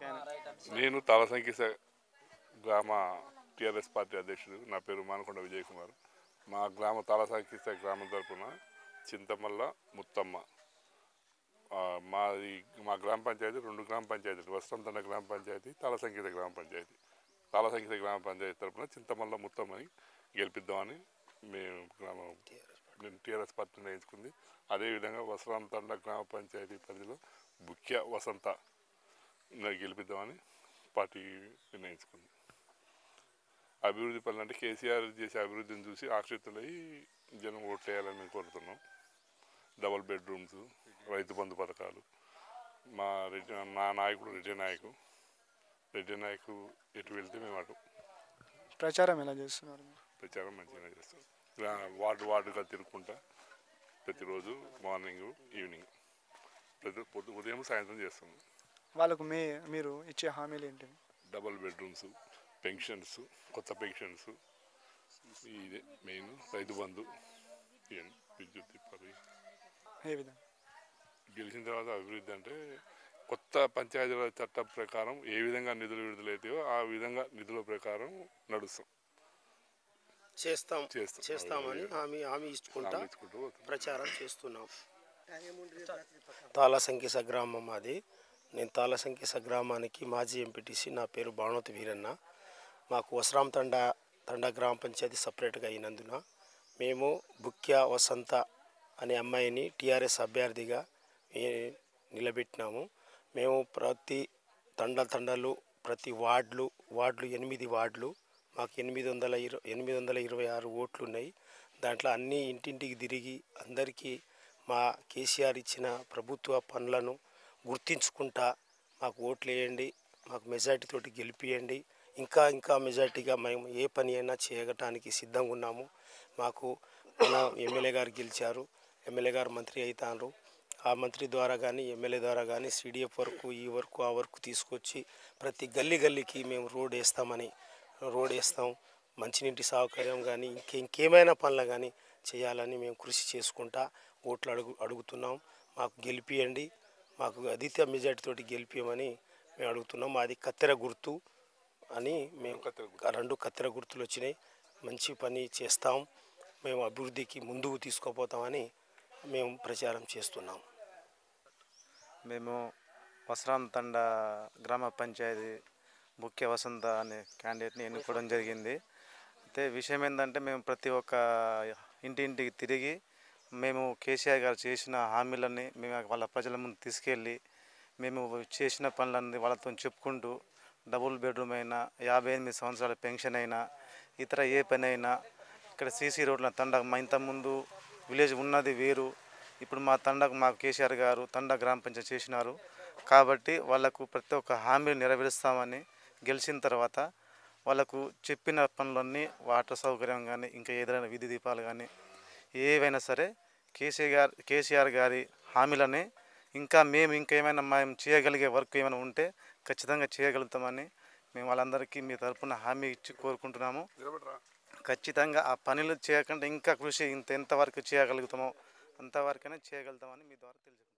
నేను తాళసంఖ్య గ్రామ TRS party అధ్యక్షుడు నా పేరు మానకొండ విజయ్ కుమార్ మా గ్రామ తాళసంఖ్య గ్రామం తరపున చింతమల్ల ముత్తమ్మ ఆ, మాది మా గ్రామ పంచాయతీ రెండు గ్రామ పంచాయతీలు వసంతండ గ్రామ పంచాయతీ తాళసంఖ్యత గ్రామ పంచాయతీ తాళసంఖ్యత గ్రామ పంచాయతీ తరపున చింతమల్ల ముత్తమ్మని గెలిపిద్దామని మేము గ్రామం నేను టీఆర్ఎస్ పార్టీ నిర్ణయించుకుంది అదేవిధంగా వసంతండ గ్రామ పంచాయతీ పరిధిలో ముఖ్య వసంత ని గెలిపిద్దామని పార్టీ నిర్ణయించుకుంది అభివృద్ధి పనులు అంటే కేసీఆర్ చేసే అభివృద్ధిని చూసి ఆకర్షితులై జనం ఓట్లేయాలని మేము కోరుతున్నాం డబుల్ బెడ్రూమ్స్ రైతు బంధు పథకాలు మా రెడ్డి నా నాయకుడు రెడ్డి నాయకు రెడ్డి నాయకు ఎటు వెళ్తే మేము అటు ప్రచారం ఎలా చేస్తున్నారు మీరు? ప్రచారం మంచిగానే చేస్తాం గ్రా- వార్డు వార్డుగా తిరుగుకుంటా ప్రతిరోజు మార్నింగ్ ఈవినింగ్ ప్రతి పొద్దు ఉదయం సాయంత్రం చేస్తాం వాళ్ళకు మీ మీరు ఇచ్చే హామీలు ఏంటి డబుల్ బెడ్రూమ్స్ పెన్షన్స్ కొత్త పెన్షన్స్ ఇదే మెయిన్ రైతు బంధు ఇవన్నీ విద్యుత్ దీపాలు ఏ విధంగా గెలిచిన తర్వాత అభివృద్ధి అంటే కొత్త పంచాయతీరాజ్ చట్టం ప్రకారం ఏ విధంగా నిధులు విడుదలైతాయో ఆ విధంగా నిధుల ప్రకారం నడుస్తాం చేస్తాం చేస్తాం. చేస్తామని హామీ హామీ ఇచ్చుకుంటా హామీ ఇచ్చుకుంటూ పోతాం. ప్రచారం చేస్తున్నాం తాళసంఖ్యస గ్రామం అది నేను తాళసంఖ్యస గ్రామానికి మాజీ ఎంపీటీసీ నా పేరు భానుమతి వీరన్న మాకు వసరాం తండ తండ గ్రామ పంచాయతీ సపరేట్గా అయినందున మేము బుక్య వసంత అనే అమ్మాయిని టీఆర్ఎస్ అభ్యర్థిగా ఏ, నిలబెట్టినాము మేము ప్రతి తండ తండలు ప్రతి వార్డులు వార్డులు ఎనిమిది వార్డులు మాకు ఎనిమిది వందల ఇరవై ఎనిమిది వందల ఇరవై ఆరు ఓట్లు ఉన్నాయి దాంట్లో అన్ని ఇంటింటికి తిరిగి అందరికీ మా కేసీఆర్ ఇచ్చిన ప్రభుత్వ పనులను గుర్తించుకుంటా మాకు ఓట్లు వేయండి మాకు మెజార్టీతోటి గెలిపియండి ఇంకా ఇంకా మెజార్టీగా మేము ఏ పని అయినా చేయగటానికి సిద్ధంగా ఉన్నాము మాకు మన ఎమ్మెల్యే గారు గెలిచారు ఎమ్మెల్యే గారు మంత్రి అవుతారు ఆ మంత్రి ద్వారా కానీ ఎమ్మెల్యే ద్వారా కానీ సిడిఎఫ్ వరకు ఈ వరకు ఆ వరకు తీసుకొచ్చి ప్రతి గల్లీ గల్లీకి మేము రోడ్ వేస్తామని రోడ్ వేస్తాం మంచినీటి సౌకర్యం కానీ ఇంకే ఇంకేమైనా పనులు కానీ చేయాలని మేము కృషి చేసుకుంటా ఓట్లు అడుగు అడుగుతున్నాం మాకు గెలిపియండి మాకు అదిత్య మెజార్టీ తోటి గెలిపియమని మేము అడుగుతున్నాం మాది కత్తెర గుర్తు అని మేము రెండు కత్తెర గుర్తులు వచ్చినాయి మంచి పని చేస్తాం మేము అభివృద్ధికి ముందుకు తీసుకుపోతామని మేము ప్రచారం చేస్తున్నాం మేము వసరాం తండ గ్రామ పంచాయతీ ముఖ్య వసంత అనే క్యాండిడేట్ని ఎన్నుకోవడం జరిగింది అయితే విషయం ఏంటంటే మేము ప్రతి ఒక్క ఇంటింటికి తిరిగి మేము కేసీఆర్ గారు చేసిన హామీలన్నీ మేము వాళ్ళ ప్రజల ముందు తీసుకెళ్ళి మేము చేసిన పనులన్నీ వాళ్ళతో చెప్పుకుంటూ డబుల్ బెడ్రూమ్ అయినా యాభై ఎనిమిది సంవత్సరాల పెన్షన్ అయినా ఇతర ఏ పని అయినా ఇక్కడ సీసీ రోడ్ల తండ మా ఇంతకుముందు విలేజ్ ఉన్నది వేరు ఇప్పుడు మా తండకు మా కేసీఆర్ గారు తండ గ్రామ పంచాయతీ చేసినారు కాబట్టి వాళ్ళకు ప్రతి ఒక్క హామీ నెరవేరుస్తామని గెలిచిన తర్వాత వాళ్ళకు చెప్పిన పనులన్నీ వాటర్ సౌకర్యం కానీ ఇంకా ఏదైనా విధి దీపాలు కానీ ఏవైనా సరే కేసీఆర్ గారు కేసీఆర్ గారి హామీలని ఇంకా మేము ఇంకా ఏమైనా మేము చేయగలిగే వర్క్ ఏమైనా ఉంటే ఖచ్చితంగా చేయగలుగుతామని మేము వాళ్ళందరికీ మీ తరపున హామీ ఇచ్చి కోరుకుంటున్నాము ఖచ్చితంగా ఆ పనులు చేయకుండా ఇంకా కృషి ఇంత ఎంతవరకు చేయగలుగుతామో అంతవరకనే చేయగలుగుతామని మీ ద్వారా తెలుసు